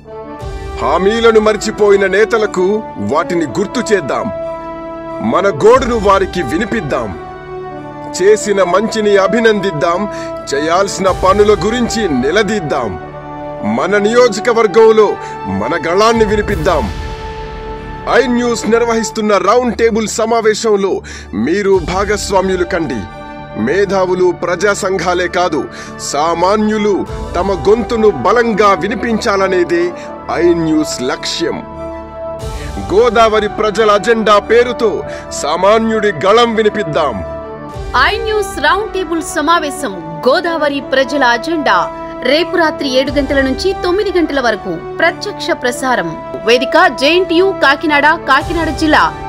హామీలను మర్చిపోయిన నేతలకు వాటిని గుర్తు చేద్దాం మన గోడును వారికి వినిపిద్దాం చేసిన మంచిని అభినందిద్దాం చేయాల్సిన పనుల గురించి నిలదీద్దాం మన నియోజకవర్గంలో మన గళాన్ని వినిపిద్దాం ఐ న్యూస్ నిర్వహిస్తున్న రౌండ్ టేబుల్ సమావేశంలో మీరు భాగస్వామ్యులు కండి మేధావులు ప్రజా సంఘాలే కాదు సామాన్యులు తమ గొంతును బలంగా వినిపించాలనేదే ఐ న్యూస్ లక్ష్యం గోదావరి ప్రజల అజెండా పేరుతో సామాన్యుడి గళం వినిపిద్దాం ఐ న్యూస్ రౌండ్ టేబుల్ సమావేశం గోదావరి ప్రజల అజెండా రేపు రాత్రి ఏడు గంటల నుంచి తొమ్మిది గంటల వరకు ప్రత్యక్ష ప్రసారం వేదిక జేఎన్టీయు కాకినాడ కాకినాడ జిల్లా